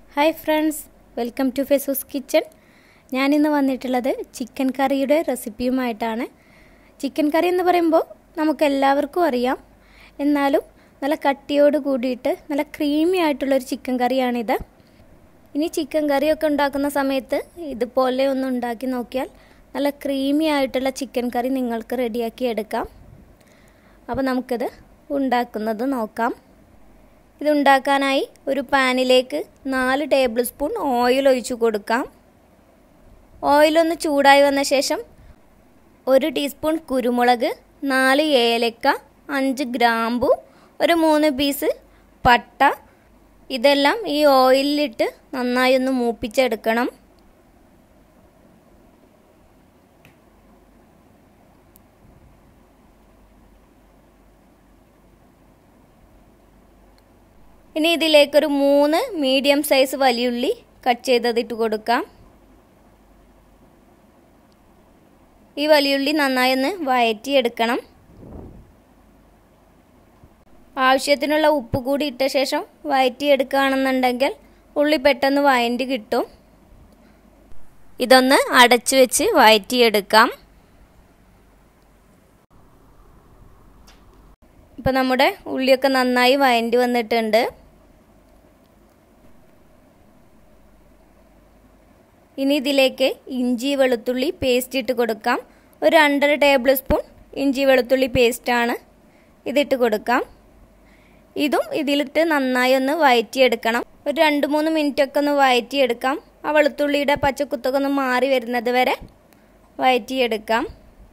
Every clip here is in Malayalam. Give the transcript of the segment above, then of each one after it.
ഹായ് ഫ്രണ്ട്സ് വെൽക്കം ടു ഫെസൂസ് കിച്ചൺ ഞാനിന്ന് വന്നിട്ടുള്ളത് ചിക്കൻ കറിയുടെ റെസിപ്പിയുമായിട്ടാണ് ചിക്കൻ കറി എന്ന് പറയുമ്പോൾ നമുക്ക് എല്ലാവർക്കും അറിയാം എന്നാലും നല്ല കട്ടിയോട് കൂടിയിട്ട് നല്ല ക്രീമി ആയിട്ടുള്ളൊരു ചിക്കൻ കറിയാണിത് ഇനി ചിക്കൻ കറിയൊക്കെ ഉണ്ടാക്കുന്ന സമയത്ത് ഇതുപോലെ ഒന്ന് ഉണ്ടാക്കി നോക്കിയാൽ നല്ല ക്രീമി ആയിട്ടുള്ള ചിക്കൻ കറി നിങ്ങൾക്ക് റെഡിയാക്കി എടുക്കാം അപ്പോൾ നമുക്കിത് ഉണ്ടാക്കുന്നത് നോക്കാം ഇതുണ്ടാക്കാനായി ഒരു പാനിലേക്ക് നാല് ടേബിൾ സ്പൂൺ ഓയിൽ ഒഴിച്ചു കൊടുക്കാം ഓയിലൊന്ന് ചൂടായി വന്ന ശേഷം ഒരു ടീസ്പൂൺ കുരുമുളക് നാല് ഏലക്ക അഞ്ച് ഗ്രാമ്പു ഒരു മൂന്ന് പീസ് പട്ട ഇതെല്ലാം ഈ ഓയിലിലിട്ട് നന്നായി ഒന്ന് മൂപ്പിച്ചെടുക്കണം ഇനി ഇതിലേക്കൊരു മൂന്ന് മീഡിയം സൈസ് വലിയുള്ളി കട്ട് ചെയ്തതിട്ട് കൊടുക്കാം ഈ വലിയുള്ളി നന്നായി ഒന്ന് വയറ്റിയെടുക്കണം ആവശ്യത്തിനുള്ള ഉപ്പ് കൂടി ഇട്ട ശേഷം വയറ്റിയെടുക്കുകയാണെന്നുണ്ടെങ്കിൽ ഉള്ളി പെട്ടെന്ന് വയറ്റി കിട്ടും ഇതൊന്ന് അടച്ചു വെച്ച് വയറ്റിയെടുക്കാം ഇപ്പം നമ്മുടെ ഉള്ളിയൊക്കെ നന്നായി വയറ്റി വന്നിട്ടുണ്ട് ഇനി ഇതിലേക്ക് ഇഞ്ചി വെളുത്തുള്ളി പേസ്റ്റ് ഇട്ട് കൊടുക്കാം ഒരു രണ്ടര ടേബിൾ സ്പൂൺ ഇഞ്ചി വെളുത്തുള്ളി പേസ്റ്റാണ് ഇതിട്ട് കൊടുക്കാം ഇതും ഇതിലിട്ട് നന്നായി ഒന്ന് വയറ്റിയെടുക്കണം ഒരു രണ്ട് മൂന്ന് മിനിറ്റ് ഒക്കെ ഒന്ന് വയറ്റിയെടുക്കാം ആ വെളുത്തുള്ളിയുടെ പച്ചക്കുത്തൊക്കെ ഒന്ന് മാറി വരുന്നത് വരെ വയറ്റിയെടുക്കാം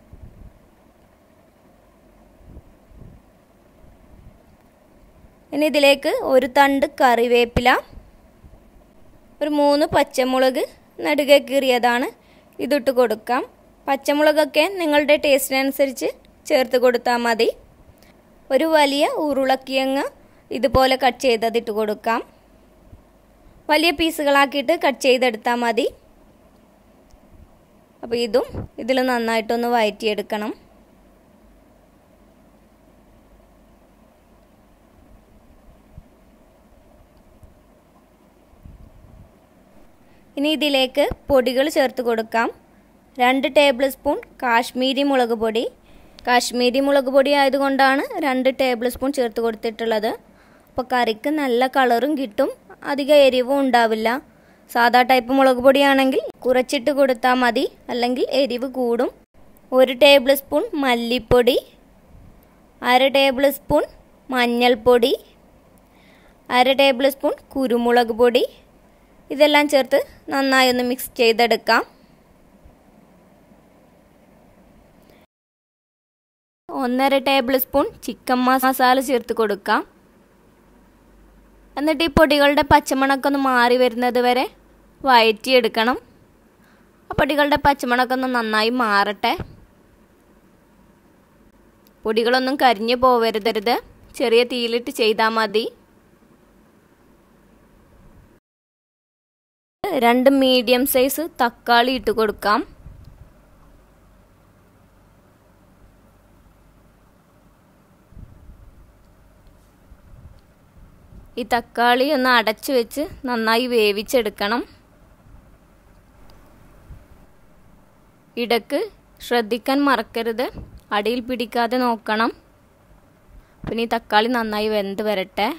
ഇനി ഇതിലേക്ക് ഒരു തണ്ട് കറിവേപ്പില ഒരു മൂന്ന് പച്ചമുളക് നടുകെ കീറിയതാണ് ഇതിട്ട് കൊടുക്കാം പച്ചമുളകൊക്കെ നിങ്ങളുടെ ടേസ്റ്റിനനുസരിച്ച് ചേർത്ത് കൊടുത്താൽ മതി ഒരു വലിയ ഉരുളക്കിഴങ്ങ് ഇതുപോലെ കട്ട് ചെയ്തതിട്ട് കൊടുക്കാം വലിയ പീസുകളാക്കിയിട്ട് കട്ട് ചെയ്തെടുത്താൽ മതി അപ്പോൾ ഇതും ഇതിൽ നന്നായിട്ടൊന്ന് വയറ്റിയെടുക്കണം ഇനി ഇതിലേക്ക് പൊടികൾ ചേർത്ത് കൊടുക്കാം രണ്ട് ടേബിൾ സ്പൂൺ കാശ്മീരി മുളക് പൊടി കാശ്മീരി മുളക് പൊടി ആയതുകൊണ്ടാണ് രണ്ട് ടേബിൾ സ്പൂൺ ചേർത്ത് കൊടുത്തിട്ടുള്ളത് അപ്പോൾ കറിക്ക് നല്ല കളറും കിട്ടും അധികം എരിവും ഉണ്ടാവില്ല സാധാ ടൈപ്പ് മുളക് പൊടിയാണെങ്കിൽ കുറച്ചിട്ട് കൊടുത്താൽ മതി അല്ലെങ്കിൽ എരിവ് കൂടും ഒരു ടേബിൾ സ്പൂൺ മല്ലിപ്പൊടി അര ടേബിൾ സ്പൂൺ മഞ്ഞൾപ്പൊടി അര ടേബിൾ സ്പൂൺ കുരുമുളക് പൊടി ഇതെല്ലാം ചേർത്ത് നന്നായി ഒന്ന് മിക്സ് ചെയ്തെടുക്കാം ഒന്നര ടേബിൾ സ്പൂൺ ചിക്കൻ മസാല ചേർത്ത് കൊടുക്കാം എന്നിട്ട് ഈ പൊടികളുടെ പച്ചമണക്കം ഒന്ന് മാറി വരുന്നത് വരെ വയറ്റിയെടുക്കണം ആ പൊടികളുടെ പച്ചമണക്കം ഒന്ന് നന്നായി മാറട്ടെ പൊടികളൊന്നും കരിഞ്ഞു പോവരുതരുത് ചെറിയ തീയിലിട്ട് ചെയ്താൽ മതി രണ്ട് മീഡിയം സൈസ് തക്കാളി ഇട്ട് കൊടുക്കാം ഈ തക്കാളി ഒന്ന് അടച്ചു വെച്ച് നന്നായി വേവിച്ചെടുക്കണം ഇടക്ക് ശ്രദ്ധിക്കാൻ മറക്കരുത് അടിയിൽ പിടിക്കാതെ നോക്കണം പിന്നെ ഈ തക്കാളി നന്നായി വെന്ത് വരട്ടെ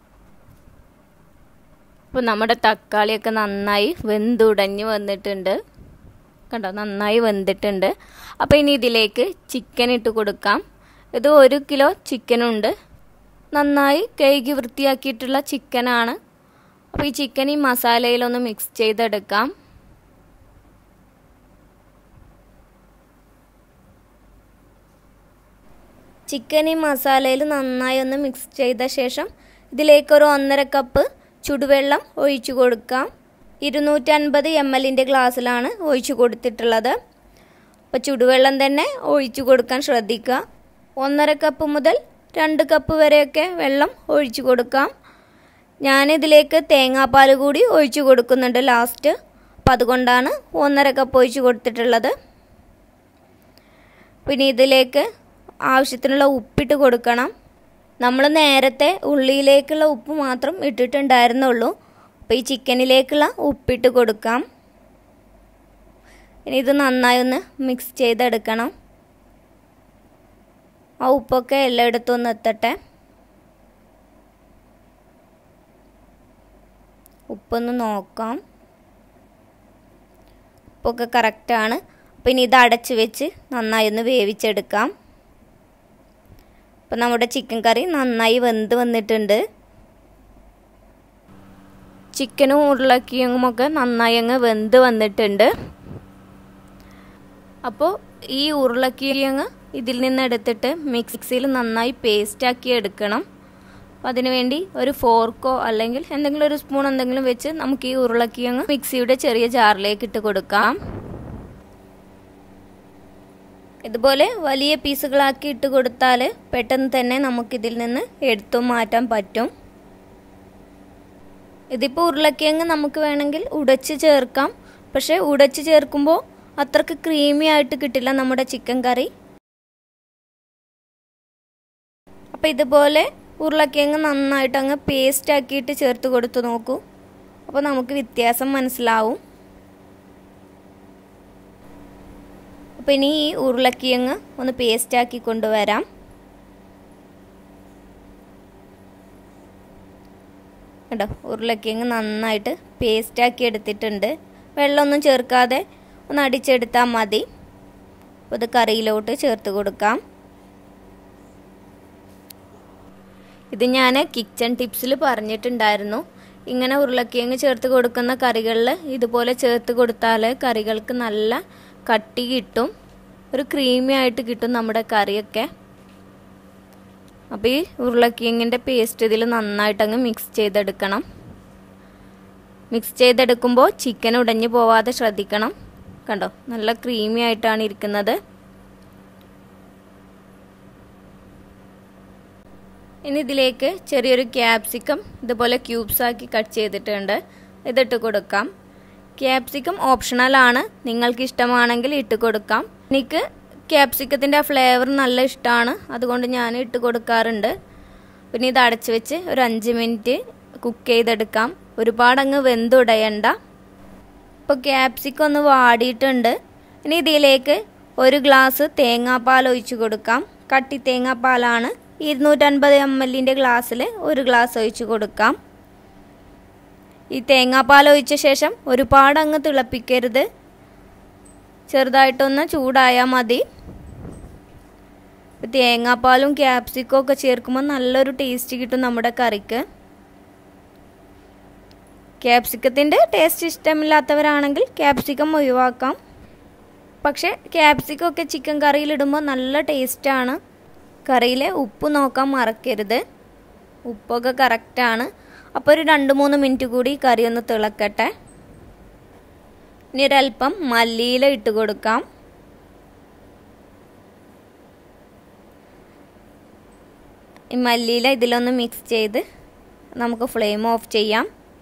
അപ്പോൾ നമ്മുടെ തക്കാളിയൊക്കെ നന്നായി വെന്തുടഞ്ഞ് വന്നിട്ടുണ്ട് കണ്ടോ നന്നായി വെന്തിട്ടുണ്ട് അപ്പോൾ ഇനി ഇതിലേക്ക് ചിക്കൻ ഇട്ട് കൊടുക്കാം ഇത് ഒരു കിലോ ചിക്കനുണ്ട് നന്നായി കഴുകി വൃത്തിയാക്കിയിട്ടുള്ള ചിക്കനാണ് അപ്പോൾ ഈ ചിക്കൻ ഈ മസാലയിലൊന്ന് മിക്സ് ചെയ്തെടുക്കാം ചിക്കൻ ഈ മസാലയിൽ നന്നായി ഒന്ന് മിക്സ് ചെയ്ത ശേഷം ഇതിലേക്കൊരു ഒന്നര കപ്പ് ചുടുവെള്ളം ഒഴിച്ചു കൊടുക്കാം ഇരുന്നൂറ്റൻപത് എം എല്ലിൻ്റെ ഗ്ലാസ്സിലാണ് ഒഴിച്ചു കൊടുത്തിട്ടുള്ളത് അപ്പോൾ ചുടുവെള്ളം തന്നെ ഒഴിച്ചു കൊടുക്കാൻ ശ്രദ്ധിക്കുക ഒന്നര കപ്പ് മുതൽ രണ്ട് കപ്പ് വരെയൊക്കെ വെള്ളം ഒഴിച്ചു കൊടുക്കാം ഞാനിതിലേക്ക് തേങ്ങാപ്പാൽ കൂടി ഒഴിച്ചു കൊടുക്കുന്നുണ്ട് ലാസ്റ്റ് അപ്പം അതുകൊണ്ടാണ് ഒന്നര കപ്പ് ഒഴിച്ചു കൊടുത്തിട്ടുള്ളത് പിന്നെ ഇതിലേക്ക് ആവശ്യത്തിനുള്ള ഉപ്പിട്ട് കൊടുക്കണം നമ്മൾ നേരത്തെ ഉള്ളിയിലേക്കുള്ള ഉപ്പ് മാത്രം ഇട്ടിട്ടുണ്ടായിരുന്നുള്ളൂ അപ്പോൾ ഈ ചിക്കനിലേക്കുള്ള ഉപ്പിട്ട് കൊടുക്കാം ഇനി ഇത് നന്നായി ഒന്ന് മിക്സ് ചെയ്തെടുക്കണം ആ ഉപ്പൊക്കെ എല്ലായിടത്തും ഒന്ന് എത്തട്ടെ ഉപ്പൊന്ന് നോക്കാം ഉപ്പൊക്കെ കറക്റ്റാണ് അപ്പോൾ ഇനി ഇത് അടച്ച് വെച്ച് നന്നായി ഒന്ന് വേവിച്ചെടുക്കാം അപ്പോൾ നമ്മുടെ ചിക്കൻ കറി നന്നായി വെന്ത് വന്നിട്ടുണ്ട് ചിക്കനും ഉരുളക്കിഴങ്ങുമൊക്കെ നന്നായി അങ്ങ് വെന്ത് വന്നിട്ടുണ്ട് അപ്പോൾ ഈ ഉരുളക്കിഴങ്ങ് ഇതിൽ നിന്ന് എടുത്തിട്ട് മിക്സിയിൽ നന്നായി പേസ്റ്റാക്കി എടുക്കണം അപ്പോൾ അതിനുവേണ്ടി ഒരു ഫോർക്കോ അല്ലെങ്കിൽ എന്തെങ്കിലും ഒരു സ്പൂൺ എന്തെങ്കിലും വെച്ച് നമുക്ക് ഈ ഉരുളക്കിഴങ്ങ് മിക്സിയുടെ ചെറിയ ജാറിലേക്ക് ഇട്ട് കൊടുക്കാം ഇതുപോലെ വലിയ പീസുകളാക്കി ഇട്ട് കൊടുത്താൽ പെട്ടെന്ന് തന്നെ നമുക്കിതിൽ നിന്ന് എടുത്തു മാറ്റാൻ പറ്റും ഇതിപ്പോൾ ഉരുളക്കിഴങ്ങ് നമുക്ക് വേണമെങ്കിൽ ഉടച്ച് ചേർക്കാം പക്ഷേ ഉടച്ച് ചേർക്കുമ്പോൾ അത്രക്ക് ക്രീമി ആയിട്ട് കിട്ടില്ല നമ്മുടെ ചിക്കൻ കറി അപ്പോൾ ഇതുപോലെ ഉരുളക്കിഴങ്ങ് നന്നായിട്ട് അങ്ങ് പേസ്റ്റ് ആക്കിയിട്ട് ചേർത്ത് കൊടുത്ത് നോക്കൂ അപ്പോൾ നമുക്ക് വ്യത്യാസം മനസ്സിലാവും അപ്പോൾ ഇനി ഈ ഉരുളക്കിഴങ്ങ് ഒന്ന് പേസ്റ്റ് ആക്കി കൊണ്ടുവരാം കേട്ടോ ഉരുളക്കിഴങ്ങ് നന്നായിട്ട് പേസ്റ്റാക്കി എടുത്തിട്ടുണ്ട് വെള്ളമൊന്നും ചേർക്കാതെ ഒന്ന് അടിച്ചെടുത്താൽ മതി അപ്പോൾ ഇത് കറിയിലോട്ട് ചേർത്ത് കൊടുക്കാം ഇത് ഞാൻ കിച്ചൺ ടിപ്സിൽ പറഞ്ഞിട്ടുണ്ടായിരുന്നു ഇങ്ങനെ ഉരുളക്കിഴങ്ങ് ചേർത്ത് കൊടുക്കുന്ന കറികളിൽ ഇതുപോലെ ചേർത്ത് കൊടുത്താൽ കറികൾക്ക് നല്ല കട്ടി കിട്ടും ഒരു ക്രീമി ആയിട്ട് കിട്ടും നമ്മുടെ കറിയൊക്കെ അപ്പോൾ ഈ ഉരുളക്കിഴങ്ങിൻ്റെ പേസ്റ്റ് ഇതിൽ നന്നായിട്ട് അങ്ങ് മിക്സ് ചെയ്തെടുക്കണം മിക്സ് ചെയ്തെടുക്കുമ്പോൾ ചിക്കൻ ഉടഞ്ഞു പോവാതെ ശ്രദ്ധിക്കണം കണ്ടോ നല്ല ക്രീമി ആയിട്ടാണ് ഇരിക്കുന്നത് ഇനി ഇതിലേക്ക് ചെറിയൊരു ക്യാപ്സിക്കം ഇതുപോലെ ക്യൂബ്സ് ആക്കി കട്ട് ചെയ്തിട്ടുണ്ട് ഇതിട്ട് കൊടുക്കാം ക്യാപ്സിക്കം ഓപ്ഷണലാണ് നിങ്ങൾക്ക് ഇഷ്ടമാണെങ്കിൽ ഇട്ട് കൊടുക്കാം എനിക്ക് ക്യാപ്സിക്കത്തിൻ്റെ ആ ഫ്ലേവർ നല്ല ഇഷ്ടമാണ് അതുകൊണ്ട് ഞാൻ ഇട്ട് കൊടുക്കാറുണ്ട് പിന്നെ ഇത് അടച്ച് വെച്ച് ഒരു അഞ്ച് മിനിറ്റ് കുക്ക് ചെയ്തെടുക്കാം ഒരുപാട് അങ്ങ് വെന്തുടയണ്ട ഇപ്പോൾ ക്യാപ്സിക്കം ഒന്ന് വാടിയിട്ടുണ്ട് ഇനി ഇതിലേക്ക് ഒരു ഗ്ലാസ് തേങ്ങാപ്പാൽ ഒഴിച്ചു കൊടുക്കാം കട്ടി തേങ്ങാപ്പാലാണ് ഇരുന്നൂറ്റൻപത് എം എല്ലിൻ്റെ ഗ്ലാസ്സിൽ ഒരു ഗ്ലാസ് ഒഴിച്ചു കൊടുക്കാം ഈ തേങ്ങാപ്പാൽ ഒഴിച്ച ശേഷം ഒരുപാട് അങ്ങ് തിളപ്പിക്കരുത് ചെറുതായിട്ടൊന്ന് ചൂടായാൽ മതി തേങ്ങാപ്പാലും ക്യാപ്സിക്കും ഒക്കെ ചേർക്കുമ്പോൾ നല്ലൊരു ടേസ്റ്റ് കിട്ടും നമ്മുടെ കറിക്ക് ക്യാപ്സിക്കത്തിൻ്റെ ടേസ്റ്റ് ഇഷ്ടമില്ലാത്തവരാണെങ്കിൽ ക്യാപ്സിക്കം ഒഴിവാക്കാം പക്ഷേ ക്യാപ്സിക്കം ഒക്കെ ചിക്കൻ കറിയിലിടുമ്പോൾ നല്ല ടേസ്റ്റാണ് കറിയിലെ ഉപ്പ് നോക്കാൻ മറക്കരുത് ഉപ്പൊക്കെ കറക്റ്റാണ് അപ്പോൾ ഒരു രണ്ട് മൂന്ന് മിനിറ്റ് കൂടി കറി ഒന്ന് തിളക്കട്ടെ ഇനി ഒരല്പം മല്ലിയില ഇട്ട് കൊടുക്കാം ഈ മല്ലിയില ഇതിലൊന്ന് മിക്സ് ചെയ്ത് നമുക്ക് ഫ്ലെയിം ഓഫ് ചെയ്യാം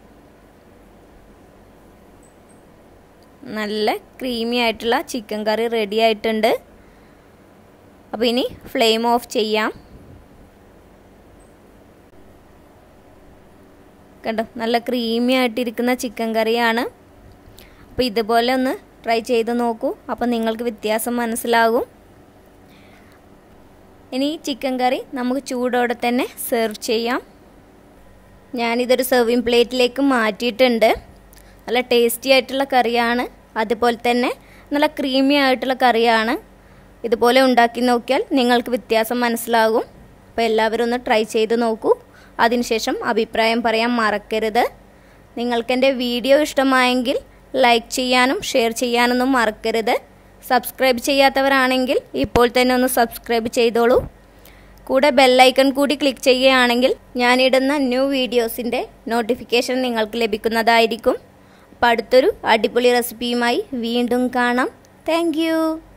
നല്ല ക്രീമി ആയിട്ടുള്ള ചിക്കൻ കറി റെഡി ആയിട്ടുണ്ട് അപ്പോൾ ഇനി ഫ്ലെയിം ഓഫ് ചെയ്യാം കണ്ടോ നല്ല ക്രീമി ആയിട്ടിരിക്കുന്ന ചിക്കൻ കറിയാണ് അപ്പോൾ ഇതുപോലെ ഒന്ന് ട്രൈ ചെയ്ത് നോക്കൂ അപ്പോൾ നിങ്ങൾക്ക് വ്യത്യാസം മനസ്സിലാകും ഇനി ഈ ചിക്കൻ കറി നമുക്ക് ചൂടോടെ തന്നെ സെർവ് ചെയ്യാം ഞാനിതൊരു സെർവിങ് പ്ലേറ്റിലേക്ക് മാറ്റിയിട്ടുണ്ട് നല്ല ടേസ്റ്റി ആയിട്ടുള്ള കറിയാണ് അതുപോലെ തന്നെ നല്ല ക്രീമി ആയിട്ടുള്ള കറിയാണ് ഇതുപോലെ ഉണ്ടാക്കി നോക്കിയാൽ നിങ്ങൾക്ക് വ്യത്യാസം മനസ്സിലാകും അപ്പോൾ എല്ലാവരും ഒന്ന് ട്രൈ ചെയ്ത് നോക്കൂ അതിനുശേഷം അഭിപ്രായം പറയാൻ മറക്കരുത് നിങ്ങൾക്കെൻ്റെ വീഡിയോ ഇഷ്ടമായെങ്കിൽ ലൈക്ക് ചെയ്യാനും ഷെയർ ചെയ്യാനൊന്നും മറക്കരുത് സബ്സ്ക്രൈബ് ചെയ്യാത്തവരാണെങ്കിൽ ഇപ്പോൾ തന്നെ ഒന്ന് സബ്സ്ക്രൈബ് ചെയ്തോളൂ കൂടെ ബെല്ലൈക്കൺ കൂടി ക്ലിക്ക് ചെയ്യുകയാണെങ്കിൽ ഞാനിടുന്ന ന്യൂ വീഡിയോസിൻ്റെ നോട്ടിഫിക്കേഷൻ നിങ്ങൾക്ക് ലഭിക്കുന്നതായിരിക്കും അപ്പോൾ അടുത്തൊരു അടിപൊളി റെസിപ്പിയുമായി വീണ്ടും കാണാം താങ്ക്